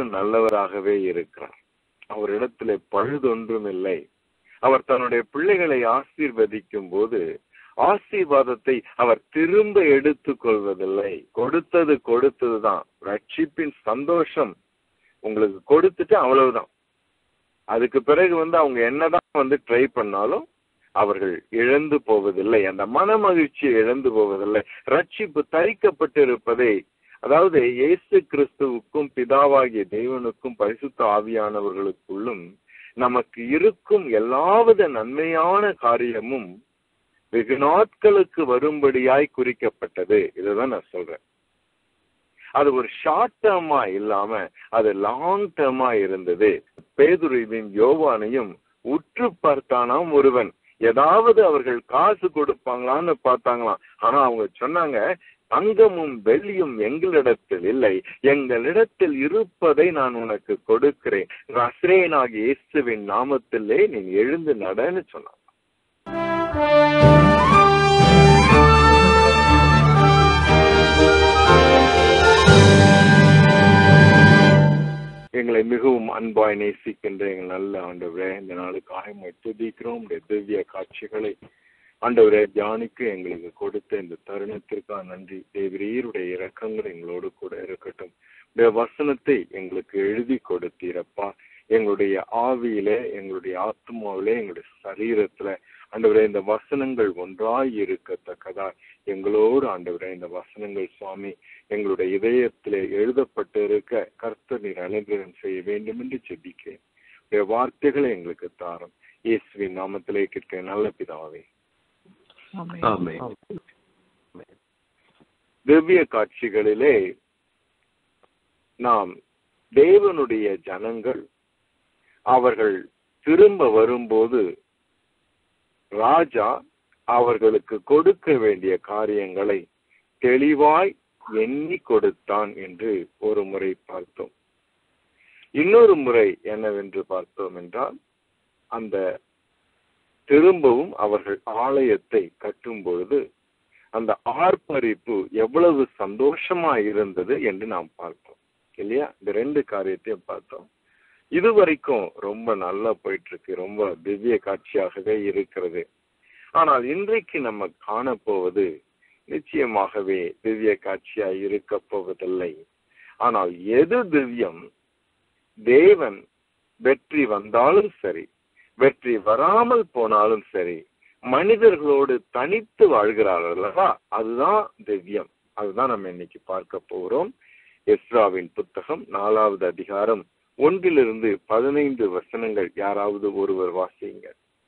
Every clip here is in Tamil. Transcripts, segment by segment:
தேவன் நல்லவராகவே இருக்கிறார் அவரிடத்திலே பழுதொன்றும் இல்லை அவர் தன்னுடைய பிள்ளைகளை ஆசீர்வதிக்கும் போது ஆசீர்வாதத்தை அவர் திரும்ப எடுத்துக் கொள்வதில்லை கொடுத்தது கொடுத்ததுதான் ரட்சிப்பின் சந்தோஷம் உங்களுக்கு கொடுத்துட்டு அவ்வளவுதான் அதுக்கு பிறகு வந்து அவங்க என்னதான் வந்து ட்ரை பண்ணாலும் அவர்கள் இழந்து போவதில்லை அந்த மன மகிழ்ச்சியை இழந்து போவதில்லை ரட்சிப்பு தரிக்கப்பட்டு இருப்பதை அதாவது இயேசு கிறிஸ்துவுக்கும் பிதாவாகிய தேவனுக்கும் பரிசுத்த ஆவியானவர்களுக்குள்ளும் நமக்கு இருக்கும் எல்லாவித நன்மையான காரியமும் வெகு நாட்களுக்கு வரும்படியாய் குறிக்கப்பட்டது இதுதான் நான் சொல்றேன் அது ஒரு ஷார்ட் டேர்மா இல்லாம அது லாங் டேர்மா இருந்தது பேதுருவின் யோவானையும் உற்று பார்த்தானாம் ஒருவன் ஏதாவது அவர்கள் காசு கொடுப்பாங்களான்னு பார்த்தாங்களாம் ஆனா அவங்க சொன்னாங்க தங்கமும் வெள்ளியும் எங்களிடத்தில் இல்லை எங்களிடத்தில் இருப்பதை நான் உனக்கு கொடுக்கிறேன் ரஸ்ரேனாகிய இயேசுவின் நாமத்திலே நீ எழுந்து நடன்னு சொன்னான் எங்களை மிகவும் அன்பாய் நேசிக்கின்ற எங்கள் நல்ல ஆண்டவரே இந்த நாளுக்காக உம்மை துதிக்கிறோம் உடைய திவ்ய காட்சிகளை ஆண்டவரே தியானிக்க எங்களுக்கு கொடுத்த இந்த தருணத்திற்காக நன்றி தேவரீருடைய இரக்கங்கள் எங்களோடு கூட இருக்கட்டும் உடைய வசனத்தை எங்களுக்கு எழுதி கொடுத்தீரப்பா எங்களுடைய ஆவியிலே எங்களுடைய ஆத்மாவிலே எங்களுடைய சரீரத்துல ஆண்டவரே இந்த வசனங்கள் ஒன்றாய் இருக்கத்தக்கதா எங்களோடு ஆண்டவரே இந்த வசனங்கள் சுவாமி எங்களுடைய இதயத்திலே எழுதப்பட்டு இருக்க கர்த்தர் நீர் அனுகிரகம் செய்ய வேண்டும் என்று செபிக்கிறேன் உடைய வார்த்தைகளை எங்களுக்கு தாரும் இயேசுவின் நாமத்திலே கேட்க நல்ல பிதாவே ஆமென். திவ்ய காட்சிகளிலே நாம் தேவனுடைய ஜனங்கள் அவர்கள் திரும்ப வரும்போது ராஜா அவர்களுக்கு கொடுக்க வேண்டிய காரியங்களை தெளிவாய் எண்ணி கொடுத்தான் என்று ஒரு முறை பார்த்தோம் இன்னொரு முறை என்னவென்று பார்த்தோம் என்றால் அந்த திரும்பவும் அவர்கள் ஆலயத்தை கட்டும் பொழுது அந்த ஆர்ப்பரிப்பு எவ்வளவு சந்தோஷமா இருந்தது என்று நாம் பார்த்தோம் இல்லையா இந்த ரெண்டு காரியத்தையும் பார்த்தோம் இது வரைக்கும் ரொம்ப நல்லா போயிட்டு இருக்கு ரொம்ப திவ்ய காட்சியாகவே இருக்கிறது ஆனால் இன்றைக்கு நம்ம காணப்போவது நிச்சயமாகவே திவ்ய காட்சியாய் இருக்க போவதில்லை ஆனால் எது திவ்யம் தேவன் வெற்றி வந்தாலும் சரி வெற்றி வராமல் போனாலும் சரி மனிதர்களோடு தனித்து வாழ்கிறார்கள் அல்லவா அதுதான் திவ்யம் அதுதான் நம்ம இன்னைக்கு பார்க்க போகிறோம் எஸ்ராவின் புத்தகம் நாலாவது அதிகாரம் ஒன்றிலிருந்து பதினைந்து வசனங்கள் யாராவது ஒருவர் வாசியுங்க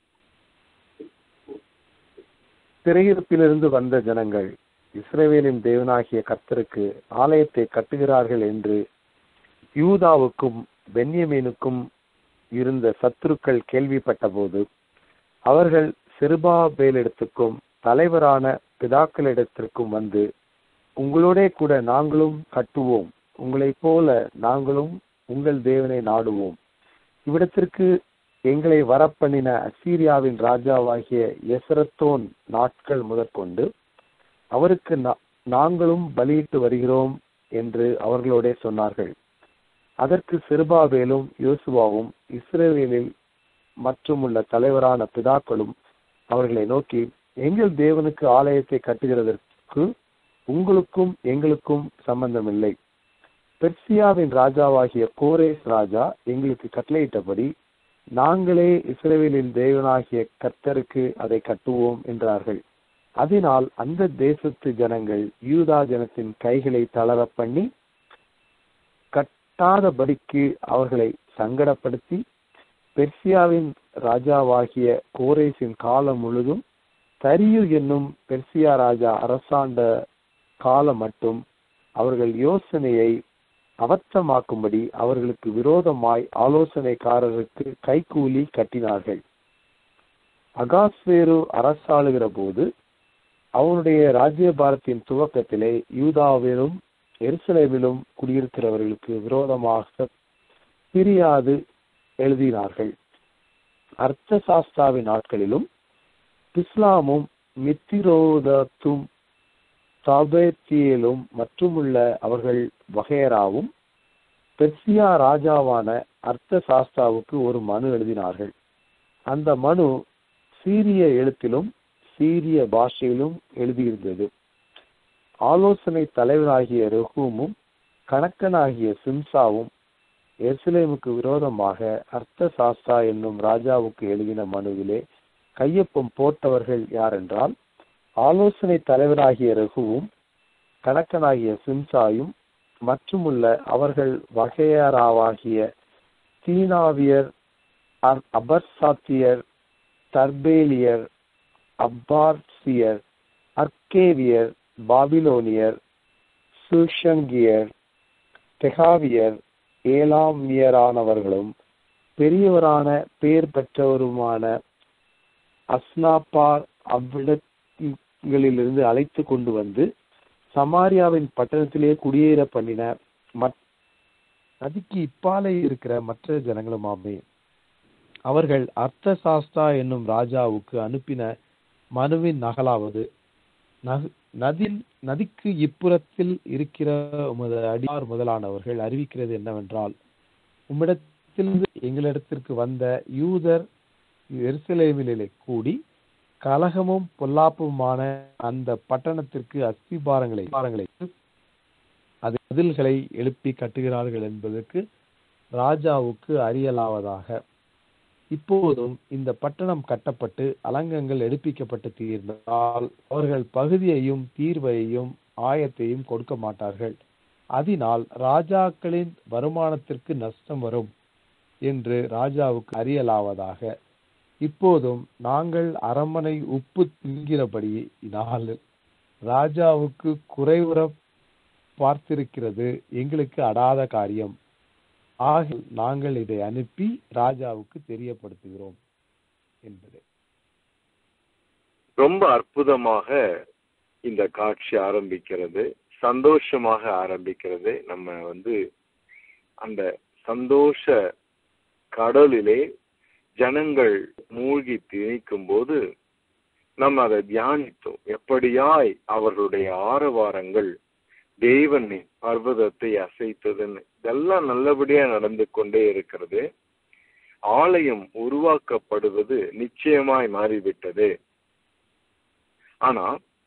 சிறையிருப்பிலிருந்து வந்த ஜனங்கள் இஸ்ரவேலின் தேவனாகிய கர்த்தருக்கு ஆலயத்தை கட்டுகிறார்கள் என்று யூதாவுக்கும் பென்யமீனுக்கும் இருந்த சத்துருக்கள் கேள்விப்பட்டபோது அவர்கள் செருபாபேலிடத்துக்கும் தலைவரான பிதாக்களிடத்திற்கும் வந்து உங்களோடே கூட நாங்களும் கட்டுவோம் உங்களைப் போல நாங்களும் உங்கள் தேவனை நாடுவோம் இவ்விடத்திற்கு எங்களை வரப்பண்ணின அசீரியாவின் ராஜாவாகிய எசரத்தோன் நாட்கள் முதற்கொண்டு அவருக்கு நா- நாங்களும் பலியிட்டு வருகிறோம் என்று அவர்களோடே சொன்னார்கள் அதற்கு செருபாபேலும் யோசுவாவும் இஸ்ரவேலில் மற்றும் உள்ள தலைவரான பிதாக்களும் அவர்களை நோக்கி எங்கள் தேவனுக்கு ஆலயத்தை கட்டுகிறதற்கு உங்களுக்கும் எங்களுக்கும் சம்பந்தமில்லை பெர்சியாவின் ராஜாவாகிய கோரேஸ் ராஜா எங்களுக்கு கட்டளையிட்டபடி நாங்களே இஸ்ரவேலின் தேவனாகிய கர்த்தருக்கு அதை கட்டுவோம் என்றார்கள் அதனால் அந்த தேசத்து ஜனங்கள் யூதா ஜனத்தின் கைகளை தளர பண்ணி கட்டாதபடிக்கு அவர்களை சங்கடப்படுத்தி பெர்சியாவின் ராஜாவாகிய கோரேசின் காலம் முழுதும் தரியு என்னும் பெர்சியா ராஜா அரசாண்ட காலம் மட்டும் அவர்கள் யோசனையை அவற்றமாக்கும்படி அவர்களுக்கு விரோதமாய் ஆலோசனைக்காரருக்கு கைக்கூலி கட்டினார்கள் அகாஸ்வேரு அரசாளுகிற போது அவனுடைய ராஜ்யபாரத்தின் துவக்கத்திலே யூதாவிலும் எருசலேமிலும் குடியிருக்கிறவர்களுக்கு விரோதமாக பிரியாது எழுதினார்கள் அர்த்த சாஸ்தாவின் நாட்களிலும் இஸ்லாமும் மித்திரோதத்தும் சாபேத்தியலும் மற்றுமுள்ள அவர்கள் வகையராவும் பெர்சியா ராஜாவான அர்த்த சாஸ்தாவுக்கு ஒரு மனு எழுதினார்கள் அந்த மனு சீரிய எழுத்திலும் சீரிய பாஷையிலும் எழுதியிருந்தது ஆலோசனை தலைவராகிய ரெஹூமும் கணக்கனாகிய சிம்சாவும் எருசலேமுக்கு விரோதமாக அர்த்த சாஸ்தா என்னும் ராஜாவுக்கு எழுதின மனுவிலே கையொப்பம் போட்டவர்கள் யாரென்றால் ஆலோசனை தலைவராகிய ரகுவும் கணக்கனாகிய சிம்சாயும் மற்றுமுள்ள அவர்கள் வகையராவாகிய தீனாவியர் அர்- அபர்சாத்தியர் தர்பேலியர் அப்பார்சியர் அர்க்கேவியர் பாபிலோனியர் சுஷங்கியர் தெகாவியர் ஏலாமியரானவர்களும் பெரியவரான பேர் பெற்றவருமான அஸ்னாப்பார் அவ்விடங்களிலிருந்து அழைத்து கொண்டு வந்து சமாரியாவின் பட்டணத்திலே குடியேற பண்ணின மற்- நதிக்கு இப்பாலே இருக்கிற மற்ற ஜனங்களுமாமே அவர்கள் அர்த்த சாஸ்தா என்னும் ராஜாவுக்கு அனுப்பின மனுவின் நகலாவது நகு- நதின் நதிக்கு இப்புறத்தில் இருக்கிற உமது அடியார் முதலானவர்கள் அறிவிக்கிறது என்னவென்றால் உம்மிடத்திலிருந்து எங்களிடத்திற்கு வந்த யூதர் எருசலேமிலே கூடி கலகமும் பொல்லாப்புமான அந்த பட்டணத்திற்கு அஸ்திபாரங்களை பாரங்களை அது மதில்களை எழுப்பி கட்டுகிறார்கள் என்பதற்கு ராஜாவுக்கு அறியலாவதாக இப்போதும் இந்த பட்டணம் கட்டப்பட்டு அலங்கங்கள் எடுப்பிக்கப்பட்டு தீர்ந்தால் அவர்கள் பகுதியையும் தீர்வையும் ஆயத்தையும் கொடுக்க மாட்டார்கள் அதனால் ராஜாக்களின் வருமானத்திற்கு நஷ்டம் வரும் என்று ராஜாவுக்கு அறியலாவதாக இப்போதும் நாங்கள் அரண்மனை உப்பு தின்கிறபடியினால் ராஜாவுக்கு குறைவுற பார்த்திருக்கிறது எங்களுக்கு அடாத காரியம் ஆக நாங்கள் இதை அனுப்பி ராஜாவுக்கு தெரியப்படுத்துகிறோம் என்பது ரொம்ப அற்புதமாக இந்த காட்சி ஆரம்பிக்கிறது சந்தோஷமாக ஆரம்பிக்கிறது நம்ம வந்து அந்த சந்தோஷ கடலிலே ஜனங்கள் மூழ்கி திணிக்கும் போது நம்ம அதை தியானித்தோம் எப்படியாய் அவர்களுடைய ஆரவாரங்கள் தேவனின் பர்வதத்தை அசைத்ததுன்னு இதெல்லாம் நல்லபடியா நடந்து கொண்டே இருக்கிறது ஆலயம் உருவாக்கப்படுவது நிச்சயமாய் மாறிவிட்டது ஆனா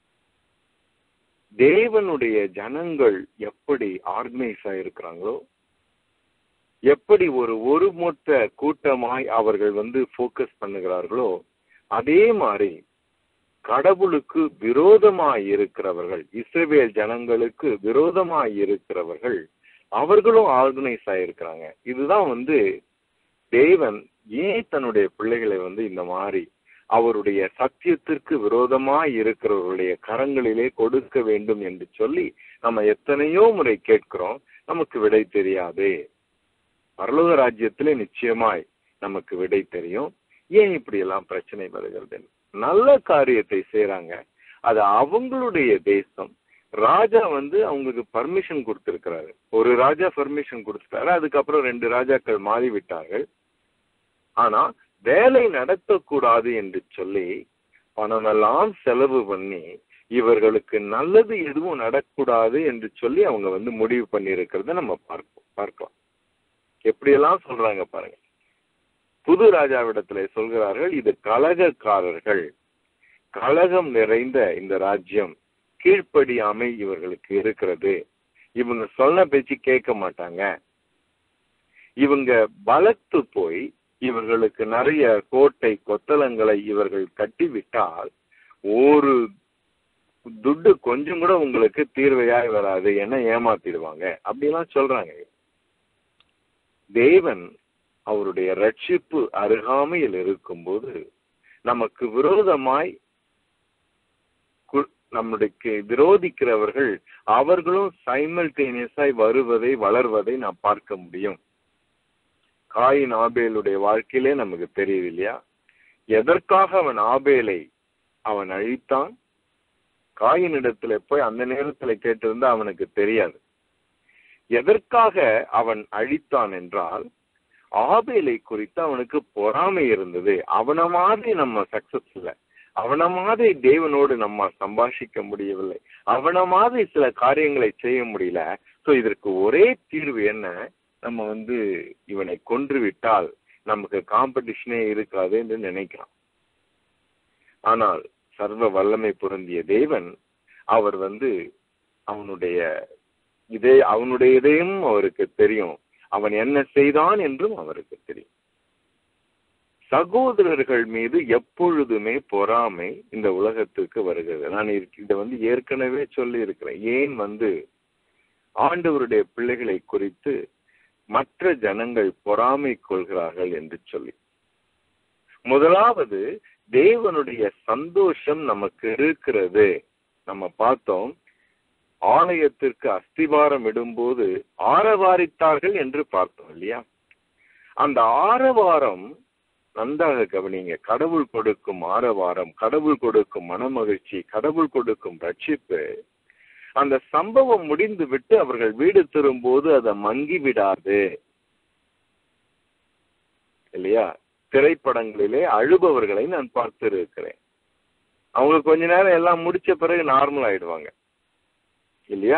தேவனுடைய ஜனங்கள் எப்படி ஆர்கனைஸ் ஆயிருக்கிறாங்களோ எப்படி ஒரு ஒருமொத்த கூட்டமாய் அவர்கள் வந்து ஃபோக்கஸ் பண்ணுகிறார்களோ அதே மாதிரி கடவுளுக்கு விரோதமாய் இருக்கிறவர்கள் இஸ்ரவேல் ஜனங்களுக்கு விரோதமாய் இருக்கிறவர்கள் அவர்களும் ஆர்கனைஸ் ஆயிருக்கிறாங்க இதுதான் வந்து தேவன் ஏன் தன்னுடைய பிள்ளைகளை வந்து இந்த மாதிரி அவருடைய சத்தியத்திற்கு விரோதமாய் இருக்கிறவர்களுடைய கரங்களிலே கொடுக்க வேண்டும் என்று சொல்லி நம்ம எத்தனையோ முறை கேட்கிறோம் நமக்கு விடை தெரியாது பரலோக ராஜ்யத்திலே நிச்சயமாய் நமக்கு விடை தெரியும் ஏன் இப்படி எல்லாம் பிரச்சனை வருகிறது நல்ல காரியத்தை செய்யறாங்க அது அவங்களுடைய தேசம் ராஜா வந்து அவங்களுக்கு பர்மிஷன் கொடுத்திருக்கிறாரு ஒரு ராஜா பர்மிஷன் கொடுத்துட்டாரு அதுக்கப்புறம் ரெண்டு ராஜாக்கள் மாறி விட்டார்கள் ஆனா வேலை நடத்தக்கூடாது என்று சொல்லி பணமெல்லாம் செலவு பண்ணி இவர்களுக்கு நல்லது எதுவும் நடக்கூடாது என்று சொல்லி அவங்க வந்து முடிவு பண்ணி இருக்கிறத நம்ம பார்ப்போம் பார்க்கலாம் எப்படியெல்லாம் சொல்றாங்க பாருங்க புது ராஜாவிடத்துல சொல்கிறார்கள் இது கலகக்காரர்கள் கலகம் நிறைந்த இந்த ராஜ்யம் கீழ்ப்படியாமை இவர்களுக்கு இருக்கிறது இவங்க சொன்ன பேச்சு கேட்க மாட்டாங்க இவங்க பலத்து போய் இவர்களுக்கு நிறைய கோட்டை கொத்தளங்களை இவர்கள் கட்டிவிட்டால் ஒரு துட்டு கொஞ்சம் கூட உங்களுக்கு தீர்வையாய் வராது என்ன ஏமாத்திடுவாங்க அப்படிலாம் சொல்றாங்க தேவன் அவருடைய ரட்சிப்பு அருகாமையில் இருக்கும்போது நமக்கு விரோதமாய் நம்முடைய விரோதிக்கிறவர்கள் அவர்களும் சைமல்டேனியஸாய் வருவதை வளர்வதை நாம் பார்க்க முடியும் காயின் ஆபேலுடைய வாழ்க்கையிலே நமக்கு தெரியுது இல்லையா எதற்காக அவன் ஆபேலை அவன் அழித்தான் காயினிடத்துல போய் அந்த நேரத்துல கேட்டிருந்தா அவனுக்கு தெரியாது எதற்காக அவன் அழித்தான் என்றால் ஆபேலை குறித்து அவனுக்கு பொறாமை இருந்தது அவன மாதிரி நம்ம சக்சஸ் இல்லை அவன மாதிரி தேவனோடு நம்ம சம்பாஷிக்க முடியவில்லை அவன மாதிரி சில காரியங்களை செய்ய முடியல சோ இதற்கு ஒரே தீர்வு என்ன நம்ம வந்து இவனை கொன்று விட்டால் நமக்கு காம்படிஷனே இருக்காது என்று நினைக்கிறான் ஆனால் சர்வ வல்லமை பொருந்திய தேவன் அவர் வந்து அவனுடைய இதே அவனுடைய இதையும் அவருக்கு தெரியும் அவன் என்ன செய்தான் என்றும் அவருக்கு தெரியும் சகோதரர்கள் மீது எப்பொழுதுமே பொறாமை இந்த உலகத்துக்கு வருகிறது நான் இதை வந்து ஏற்கனவே சொல்லி இருக்கிறேன் ஏன் வந்து ஆண்டவருடைய பிள்ளைகளை குறித்து மற்ற ஜனங்கள் பொறாமை கொள்கிறார்கள் என்று சொல்லி முதலாவது தேவனுடைய சந்தோஷம் நமக்கு இருக்கிறது நம்ம பார்த்தோம் ஆலயத்திற்கு அஸ்திவாரம் இடும்போது ஆரவாரித்தார்கள் என்று பார்த்தோம் இல்லையா அந்த ஆரவாரம் நன்றாக கவனிங்க கடவுள் கொடுக்கும் ஆரவாரம் கடவுள் கொடுக்கும் மனமகிழ்ச்சி கடவுள் கொடுக்கும் ரட்சிப்பு அந்த சம்பவம் முடிந்து விட்டு அவர்கள் வீடு திரும்போது அதை மங்கி விடாது இல்லையா திரைப்படங்களிலே அழுபவர்களை நான் பார்த்து இருக்கிறேன் அவங்க கொஞ்ச நேரம் எல்லாம் முடிச்ச பிறகு நார்மல் ஆயிடுவாங்க இல்லையா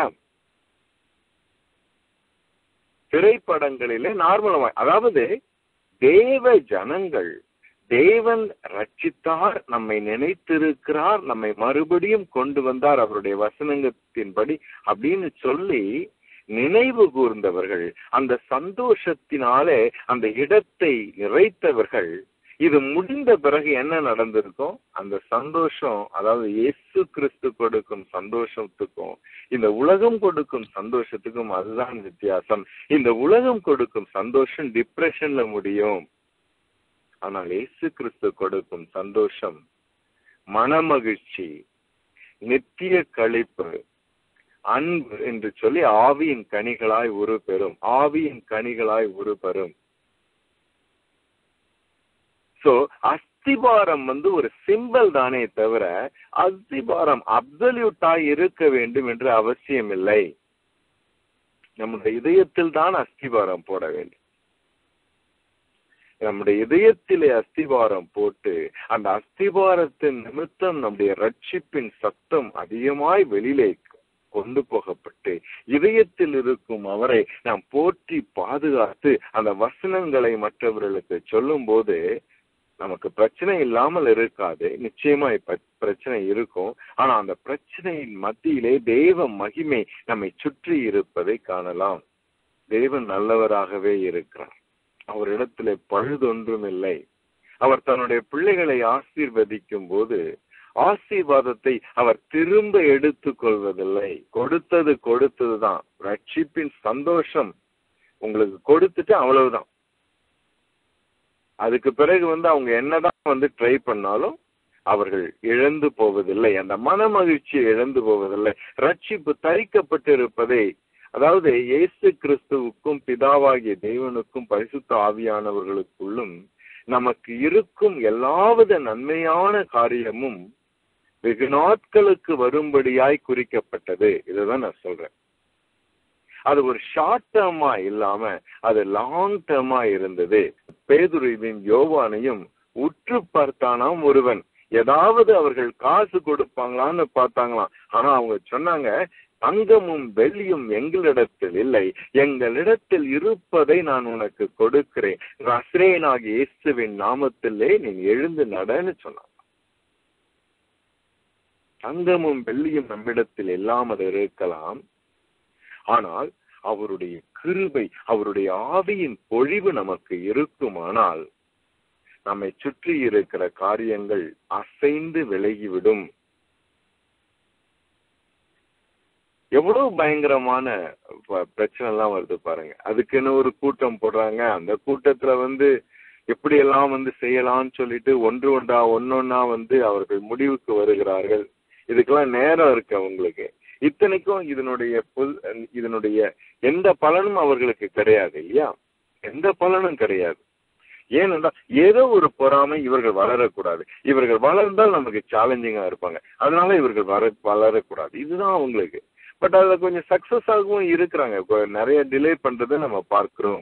திரைப்படங்களிலே நார்மல் அதாவது தேவ ஜனங்கள் தேவன் ரட்சித்தார் நம்மை நினைத்திருக்கிறார் நம்மை மறுபடியும் கொண்டு வந்தார் அவருடைய வசனங்கத்தின்படி அப்படின்னு சொல்லி நினைவு கூர்ந்தவர்கள் அந்த சந்தோஷத்தினாலே அந்த இடத்தை நிறைத்தவர்கள் இது முடிந்த பிறகு என்ன நடந்திருக்கும் அந்த சந்தோஷம் அதாவது இயேசு கிறிஸ்து கொடுக்கும் சந்தோஷத்துக்கும் இந்த உலகம் கொடுக்கும் சந்தோஷத்துக்கும் அதுதான் வித்தியாசம் இந்த உலகம் கொடுக்கும் சந்தோஷம் டிப்ரெஷன்ல முடியும் ஆனால் இயேசு கிறிஸ்து கொடுக்கும் சந்தோஷம் மனமகிழ்ச்சி நித்திய கழிப்பு அன்பு என்று சொல்லி ஆவியின் கனிகளாய் உரு பெறும் ஆவியின் கனிகளாய் உரு பெறும் சோ அஸ்திபாரம் வந்து ஒரு சிம்பல் தானே தவிர அஸ்திபாரம் அப்சல்யூட்டாய் இருக்க வேண்டும் என்று அவசியம் இல்லை நம்முடைய இதயத்தில் தான் அஸ்திபாரம் போட வேண்டும் நம்முடைய இதயத்திலே அஸ்திபாரம் போட்டு அந்த அஸ்திபாரத்தின் நிமித்தம் நம்முடைய ரட்சிப்பின் சத்தம் அதிகமாய் வெளியிலே கொண்டு போகப்பட்டு இதயத்தில் இருக்கும் அவரை நாம் போற்றி பாதுகாத்து அந்த வசனங்களை மற்றவர்களுக்கு சொல்லும் போது நமக்கு பிரச்சனை இல்லாமல் இருக்காது நிச்சயமா இப்ப பிரச்சனை இருக்கும் ஆனா அந்த பிரச்சனையின் மத்தியிலே தேவ மகிமை நம்மை சுற்றி இருப்பதை காணலாம் தேவன் நல்லவராகவே இருக்கிறார் அவரிடத்திலே பழுதொன்றும் இல்லை அவர் தன்னுடைய பிள்ளைகளை ஆசீர்வதிக்கும் போது ஆசீர்வாதத்தை அவர் திரும்ப எடுத்துக் கொள்வதில்லை கொடுத்தது கொடுத்ததுதான் ரட்சிப்பின் சந்தோஷம் உங்களுக்கு கொடுத்துட்டு அவ்வளவுதான் அதுக்கு பிறகு வந்து அவங்க என்னதான் வந்து ட்ரை பண்ணாலும் அவர்கள் இழந்து போவதில்லை அந்த மன மகிழ்ச்சியை இழந்து போவதில்லை ரட்சிப்பு தரிக்கப்பட்டு இருப்பதை அதாவது இயேசு கிறிஸ்துவுக்கும் பிதாவாகிய தேவனுக்கும் பரிசுத்த ஆவியானவர்களுக்குள்ளும் நமக்கு இருக்கும் எல்லாவித நன்மையான காரியமும் வெகு நாட்களுக்கு வரும்படியாய் குறிக்கப்பட்டது இதுதான் நான் சொல்றேன் அது ஒரு ஷார்ட் டேர்மா இல்லாம அது லாங் டேர்மா இருந்தது பேதுருவின் யோவானையும் உற்று பார்த்தானாம் ஒருவன் ஏதாவது அவர்கள் காசு கொடுப்பாங்களான்னு பார்த்தாங்களாம் ஆனா அவங்க சொன்னாங்க தங்கமும் வெள்ளியும் எங்களிடத்தில் இல்லை எங்களிடத்தில் இருப்பதை நான் உனக்கு கொடுக்கிறேன் ரஸ்ரேனாகி இயேசுவின் நாமத்திலே நீ எழுந்து நடன்னு சொன்னான் தங்கமும் வெள்ளியும் நம்மிடத்தில் இல்லாமல் இருக்கலாம் ஆனால் அவருடைய கிருபை அவருடைய ஆவியின் பொழிவு நமக்கு இருக்குமானால் நம்மை சுற்றி இருக்கிற காரியங்கள் அசைந்து விலகிவிடும் எவ்வளவு பயங்கரமான பிரச்சனை எல்லாம் வருது பாருங்க அதுக்குன்னு ஒரு கூட்டம் போடுறாங்க அந்த கூட்டத்துல வந்து எப்படி எல்லாம் வந்து செய்யலாம்னு சொல்லிட்டு ஒன்று ஒன்றா ஒன்னொன்னா வந்து அவர்கள் முடிவுக்கு வருகிறார்கள் இதுக்கெல்லாம் நேரம் இருக்கு அவங்களுக்கு இத்தனைக்கும் இதனுடைய இதனுடைய எந்த பலனும் அவர்களுக்கு கிடையாது இல்லையா எந்த பலனும் கிடையாது ஏனென்றால் ஏதோ ஒரு பொறாமை இவர்கள் வளரக்கூடாது இவர்கள் வளர்ந்தால் நமக்கு சேலஞ்சிங்கா இருப்பாங்க அதனால இவர்கள் வர வளரக்கூடாது இதுதான் அவங்களுக்கு பட் அதுல கொஞ்சம் சக்சஸ் ஆகவும் இருக்கிறாங்க நிறைய டிலே பண்றதை நம்ம பார்க்கிறோம்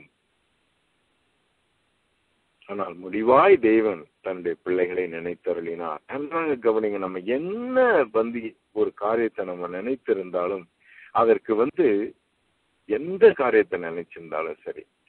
ஆனால் முடிவாய் தேவன் தன்னுடைய பிள்ளைகளை நினைத்தருளினார் நன்றாக கவனிங்க நம்ம என்ன வந்து ஒரு காரியத்தை நம்ம நினைத்திருந்தாலும் அதற்கு வந்து எந்த காரியத்தை நினைச்சிருந்தாலும் சரி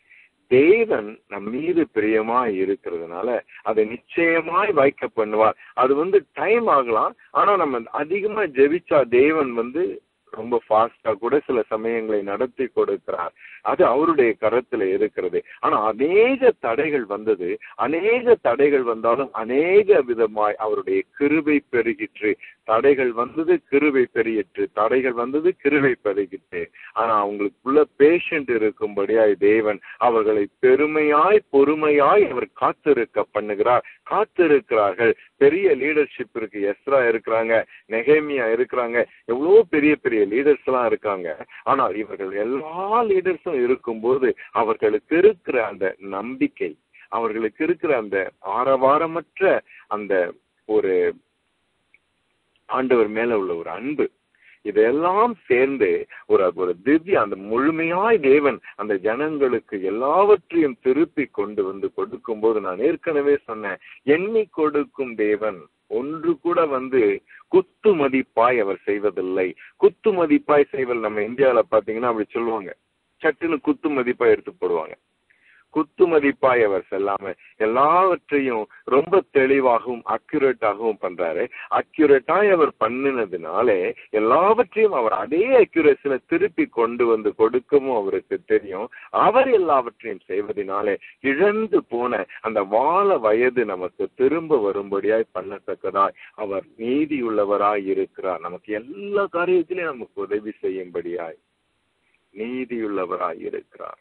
தேவன் நம் மீது பிரியமாய் இருக்கிறதுனால அதை நிச்சயமாய் வாய்க்க பண்ணுவார் அது வந்து டைம் ஆகலாம் ஆனா நம்ம அதிகமா ஜெபிச்சா தேவன் வந்து ரொம்ப ஃபாஸ்டா கூட சில சமயங்களை நடத்தி கொடுக்கிறார் அது அவருடைய கரத்துல இருக்கிறது ஆனா அநேக தடைகள் வந்தது அநேக தடைகள் வந்தாலும் அநேக விதமாய் அவருடைய கிருபை பெருகிற்று தடைகள் வந்தது கிருபை பெருகிற்று தடைகள் வந்தது கிருபை பெருகிற்று ஆனா அவங்களுக்குள்ள பேஷண்ட் இருக்கும்படியாய் தேவன் அவர்களை பெருமையாய் பொறுமையாய் அவர் காத்திருக்க பண்ணுகிறார் காத்திருக்கிறார்கள் பெரிய லீடர்ஷிப் இருக்கு எஸ்ரா இருக்கிறாங்க நெகேமியா இருக்கிறாங்க எவ்வளவு பெரிய பெரிய லீடர்ஸ் எல்லாம் இருக்காங்க ஆனால் இவர்கள் எல்லா லீடர்ஸும் இருக்கும்போது அவர்களுக்கு இருக்கிற அந்த நம்பிக்கை அவர்களுக்கு இருக்கிற அந்த ஆரவாரமற்ற அந்த ஒரு ஆண்டவர் மேல உள்ள ஒரு அன்பு இதெல்லாம் சேர்ந்து ஒரு ஒரு திவ்ய அந்த முழுமையாய் தேவன் அந்த ஜனங்களுக்கு எல்லாவற்றையும் திருப்பி கொண்டு வந்து கொடுக்கும் போது நான் ஏற்கனவே சொன்னேன் எண்ணி கொடுக்கும் தேவன் ஒன்று கூட வந்து குத்து மதிப்பாய் அவர் செய்வதில்லை குத்து மதிப்பாய் செய்வல் நம்ம இந்தியாவில பாத்தீங்கன்னா அப்படி சொல்லுவாங்க சட்டுன்னு குத்து மதிப்பாய் எடுத்து போடுவாங்க குத்து மதிப்பாய் அவர் செல்லாம எல்லாவற்றையும் ரொம்ப தெளிவாகவும் அக்யூரேட்டாகவும் பண்றாரு அக்யூரேட்டாய் அவர் பண்ணினதுனாலே எல்லாவற்றையும் அவர் அதே அக்யூரேசில திருப்பி கொண்டு வந்து கொடுக்கவும் அவருக்கு தெரியும் அவர் எல்லாவற்றையும் செய்வதனாலே இழந்து போன அந்த வாழ வயது நமக்கு திரும்ப வரும்படியாய் பண்ணத்தக்கதாய் அவர் நீதியுள்ளவராய் இருக்கிறார் நமக்கு எல்லா காரியத்திலையும் நமக்கு உதவி செய்யும்படியாய் நீதியுள்ளவராய் இருக்கிறார்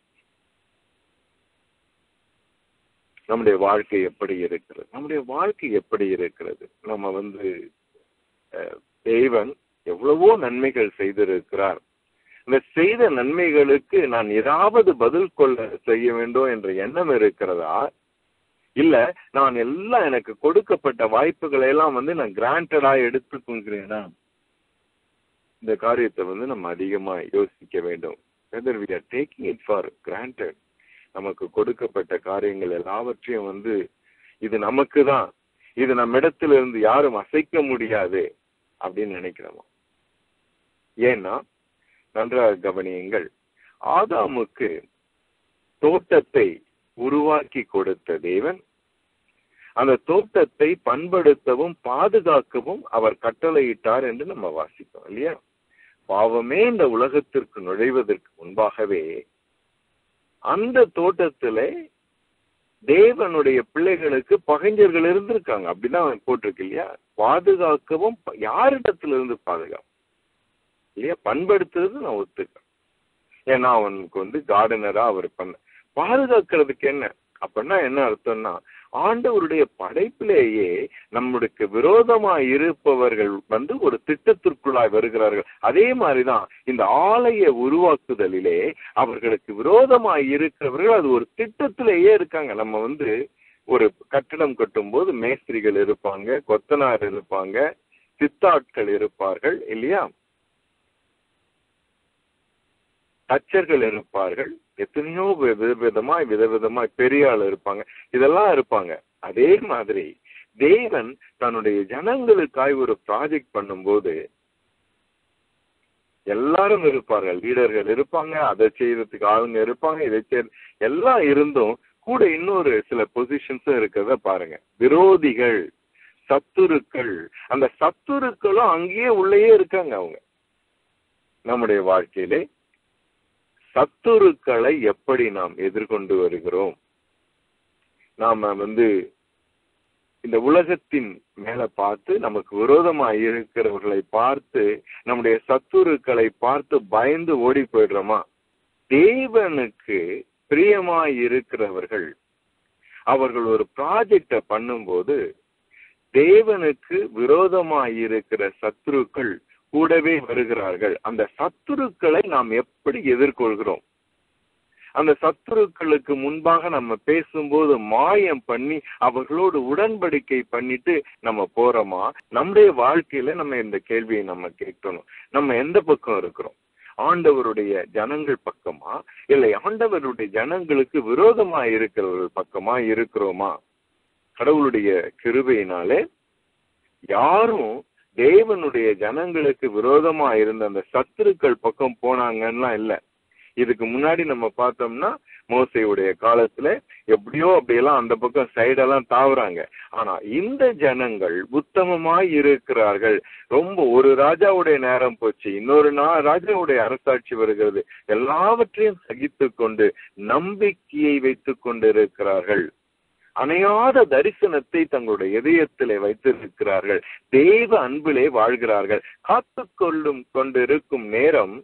நம்முடைய வாழ்க்கை எப்படி இருக்கிறது நம்முடைய வாழ்க்கை எப்படி இருக்கிறது நம்ம வந்து தேவன் எவ்வளவோ நன்மைகள் செய்திருக்கிறார் இந்த செய்த நன்மைகளுக்கு நான் ஏதாவது பதில் கொள்ள செய்ய வேண்டும் என்ற எண்ணம் இருக்கிறதா இல்ல நான் எல்லாம் எனக்கு கொடுக்கப்பட்ட வாய்ப்புகளை எல்லாம் வந்து நான் கிராண்டடா எடுத்துக்கொள்கிறேனா இந்த காரியத்தை வந்து நம்ம அதிகமா யோசிக்க வேண்டும் whether we are taking it for granted நமக்கு கொடுக்கப்பட்ட காரியங்கள் எல்லாவற்றையும் வந்து இது நமக்கு தான் இது நம்ம இடத்துல இருந்து யாரும் அசைக்க முடியாது அப்படின்னு நினைக்கிறோமா ஏன்னா நன்றாக கவனியுங்கள் ஆதாமுக்கு தோட்டத்தை உருவாக்கி கொடுத்த தேவன் அந்த தோட்டத்தை பண்படுத்தவும் பாதுகாக்கவும் அவர் கட்டளையிட்டார் என்று நம்ம வாசிப்போம் இல்லையா பாவமே இந்த உலகத்திற்கு நுழைவதற்கு முன்பாகவே அந்த தோட்டத்துல தேவனுடைய பிள்ளைகளுக்கு பகைஞர்கள் இருந்திருக்காங்க அப்படிதான் போட்டிருக்கு இல்லையா பாதுகாக்கவும் யாரிடத்துல இருந்து பாதுகாப்பு இல்லையா பண்படுத்துறது நான் ஒத்துக்கிறேன் ஏன்னா அவனுக்கு வந்து கார்டனரா அவர் பண்ண பாதுகாக்கிறதுக்கு என்ன அப்படின்னா என்ன அர்த்தம்னா ஆண்டவருடைய படைப்பிலேயே நம்முடைய விரோதமா இருப்பவர்கள் வந்து ஒரு திட்டத்திற்குள்ளாய் வருகிறார்கள் அதே மாதிரிதான் இந்த ஆலய உருவாக்குதலிலே அவர்களுக்கு விரோதமாய் இருக்கிறவர்கள் அது ஒரு திட்டத்திலேயே இருக்காங்க நம்ம வந்து ஒரு கட்டடம் கட்டும் போது மேஸ்திரிகள் இருப்பாங்க கொத்தனார் இருப்பாங்க சித்தாட்கள் இருப்பார்கள் இல்லையா தச்சர்கள் இருப்பார்கள் எத்தனையோ விதவிதமாய் விதவிதமாய் பெரிய ஆள் இருப்பாங்க இதெல்லாம் இருப்பாங்க அதே மாதிரி தேவன் தன்னுடைய ஜனங்களுக்காய் ஒரு ப்ராஜெக்ட் பண்ணும்போது எல்லாரும் இருப்பார்கள் லீடர்கள் இருப்பாங்க அதை செய்யறதுக்கு ஆளுங்க இருப்பாங்க இதை செய்ய எல்லாம் இருந்தும் கூட இன்னொரு சில பொசிஷன்ஸும் இருக்கிறத பாருங்க விரோதிகள் சத்துருக்கள் அந்த சத்துருக்களும் அங்கேயே உள்ளேயே இருக்காங்க அவங்க நம்முடைய வாழ்க்கையிலே சத்துருக்களை எப்படி நாம் எதிர்கொண்டு வருகிறோம் நாம வந்து இந்த உலகத்தின் மேல பார்த்து நமக்கு விரோதமா இருக்கிறவர்களை பார்த்து நம்முடைய சத்துருக்களை பார்த்து பயந்து ஓடி போயிடுறோமா தேவனுக்கு பிரியமாய் இருக்கிறவர்கள் அவர்கள் ஒரு ப்ராஜெக்ட பண்ணும்போது தேவனுக்கு விரோதமாய் இருக்கிற சத்துருக்கள் கூடவே வருகிறார்கள் அந்த சத்துருக்களை நாம் எப்படி எதிர்கொள்கிறோம் அந்த சத்துருக்களுக்கு முன்பாக நம்ம பேசும்போது மாயம் பண்ணி அவர்களோடு உடன்படிக்கை பண்ணிட்டு நம்ம போறோமா நம்முடைய வாழ்க்கையில நம்ம இந்த கேள்வியை நம்ம கேட்கணும் நம்ம எந்த பக்கம் இருக்கிறோம் ஆண்டவருடைய ஜனங்கள் பக்கமா இல்லை ஆண்டவருடைய ஜனங்களுக்கு விரோதமா இருக்கிறவர்கள் பக்கமா இருக்கிறோமா கடவுளுடைய கிருபையினாலே யாரும் தேவனுடைய ஜனங்களுக்கு விரோதமா இருந்த அந்த சத்துருக்கள் பக்கம் போனாங்கன்னா இல்ல இதுக்கு முன்னாடி நம்ம பார்த்தோம்னா மோசையுடைய காலத்துல எப்படியோ அப்படியெல்லாம் அந்த பக்கம் சைடெல்லாம் தாவுறாங்க ஆனா இந்த ஜனங்கள் உத்தமமாய் இருக்கிறார்கள் ரொம்ப ஒரு ராஜாவுடைய நேரம் போச்சு இன்னொரு நா ராஜாவுடைய அரசாட்சி வருகிறது எல்லாவற்றையும் சகித்து கொண்டு நம்பிக்கையை வைத்துக் கொண்டிருக்கிறார்கள் அணையாத தரிசனத்தை தங்களுடைய இதயத்திலே வைத்திருக்கிறார்கள் தெய்வ அன்பிலே வாழ்கிறார்கள் காத்து கொள்ளும் கொண்டிருக்கும் நேரம்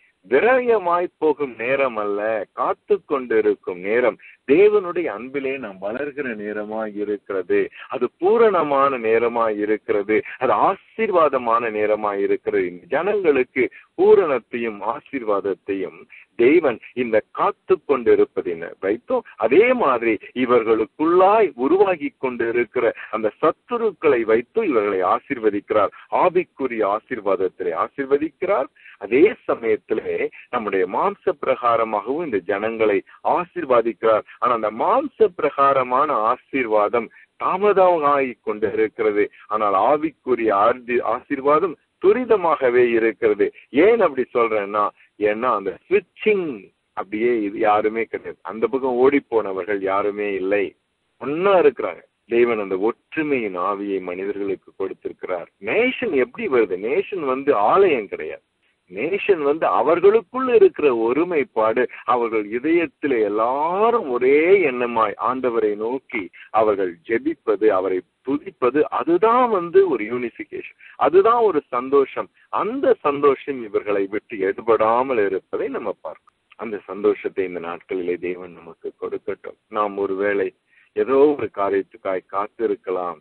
விரயமாய் போகும் நேரம் அல்ல காத்து கொண்டிருக்கும் நேரம் தேவனுடைய அன்பிலே நாம் வளர்கிற நேரமாய் இருக்கிறது அது பூரணமான நேரமாய் இருக்கிறது அது ஆசீர்வாதமான நேரமாய் இருக்கிறது இந்த ஜனங்களுக்கு பூரணத்தையும் ஆசீர்வாதத்தையும் தேவன் இந்த காத்து கொண்டிருப்பதின வைத்தும் அதே மாதிரி இவர்களுக்குள்ளாய் உருவாகி கொண்டிருக்கிற அந்த சத்துருக்களை வைத்து இவர்களை ஆசீர்வதிக்கிறார் ஆவிக்குரிய ஆசீர்வாதத்திலே ஆசீர்வதிக்கிறார் அதே சமயத்திலே நம்முடைய மாம்ச பிரகாரமாகவும் இந்த ஜனங்களை ஆசீர்வாதிக்கிறார் ஆனா அந்த மாம்ச பிரகாரமான ஆசீர்வாதம் தாமதமாகி கொண்டிருக்கிறது ஆனால் ஆவிக்குரிய ஆர்தி- ஆசீர்வாதம் துரிதமாகவே இருக்கிறது ஏன் அப்படி சொல்றேன்னா ஏன்னா அந்த ஸ்விட்சிங் அப்படியே இது யாருமே கிடையாது அந்த பக்கம் ஓடி போனவர்கள் யாருமே இல்லை ஒன்னா இருக்கிறாங்க தேவன் அந்த ஒற்றுமையின் ஆவியை மனிதர்களுக்கு கொடுத்திருக்கிறார் நேஷன் எப்படி வருது நேஷன் வந்து ஆலயம் கிடையாது நேஷன் வந்து அவர்களுக்குள் இருக்கிற ஒருமைப்பாடு அவர்கள் இதயத்திலே எல்லாரும் ஒரே எண்ணமாய் ஆண்டவரை நோக்கி அவர்கள் ஜெபிப்பது அவரை துதிப்பது அதுதான் வந்து ஒரு யூனிஃபிகேஷன் அதுதான் ஒரு சந்தோஷம் அந்த சந்தோஷம் இவர்களை விட்டு எடுபடாமல் இருப்பதை நம்ம பார்க்கணும் அந்த சந்தோஷத்தை இந்த நாட்களிலே தேவன் நமக்கு கொடுக்கட்டும் நாம் ஒருவேளை ஏதோ ஒரு காரியத்துக்காய் காத்திருக்கலாம்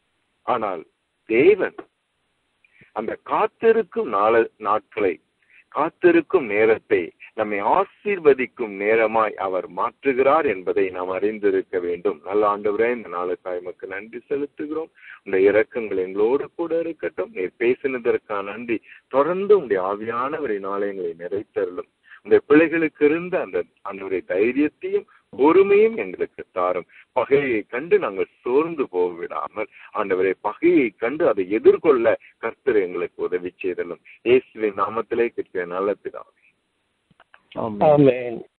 ஆனால் தேவன் அந்த காத்திருக்கும் நாள நாட்களை காத்திருக்கும் நேரத்தை நம்மை ஆசீர்வதிக்கும் நேரமாய் அவர் மாற்றுகிறார் என்பதை நாம் அறிந்திருக்க வேண்டும் நல்ல ஆண்டவரே இந்த நாளுக்காய் எமக்கு நன்றி செலுத்துகிறோம் உடைய இரக்கங்கள் எங்களோடு கூட இருக்கட்டும் நீர் பேசினதற்கான நன்றி தொடர்ந்து உடைய ஆவியானவரின் ஆலயங்களை நிறைத்தருளும் உடைய பிள்ளைகளுக்கு இருந்த அந்த அந்த தைரியத்தையும் பொறுமையும் எங்களுக்கு தாரும் பகையை கண்டு நாங்கள் சோர்ந்து போக விடாமல் ஆண்டவரை பகையை கண்டு அதை எதிர்கொள்ள கர்த்தர் எங்களுக்கு உதவி செய்தலும் இயேசுவின் நாமத்திலே கேட்கிற நல்ல பிதாவே ஆமென் ஆமென்